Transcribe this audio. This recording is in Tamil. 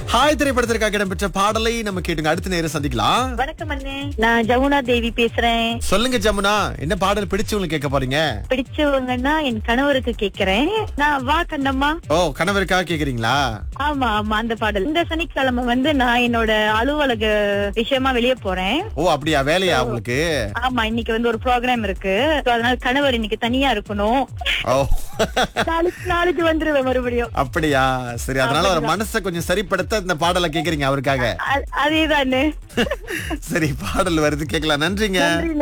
ஹாய் திரைப்படத்திற்காக இடம்பெற்ற பாடலை நம்ம கேட்டுங்க அடுத்த நேரம் சந்திக்கலாம் வணக்கம் அண்ணே நான் ஜமுனா தேவி பேசுறேன் சொல்லுங்க ஜமுனா என்ன பாடல் பிடிச்சவங்களுக்கு கேட்க போறீங்க பிடிச்சவங்கன்னா என் கணவருக்கு கேக்குறேன் நான் வா கண்ணம்மா ஓ கணவருக்காக கேக்குறீங்களா ஆமா ஆமா அந்த பாடல் இந்த சனிக்கிழமை வந்து நான் என்னோட அலுவலக விஷயமா வெளியே போறேன் ஓ அப்படியா வேலையா உங்களுக்கு ஆமா இன்னைக்கு வந்து ஒரு ப்ரோக்ராம் இருக்கு So, அதனால கணவர் இன்னைக்கு தனியா இருக்கணும் ஓ நாளைக்கு நாளைக்கு வந்துருவேன் மறுபடியும் அப்படியா சரி அதனால ஒரு மனசை கொஞ்சம் சரிப்படுத்த இந்த பாடலை கேக்குறீங்க அவருக்காக அ- அதேதானே சரி பாடல் வருது கேக்கலாம் நன்றிங்க நன்றி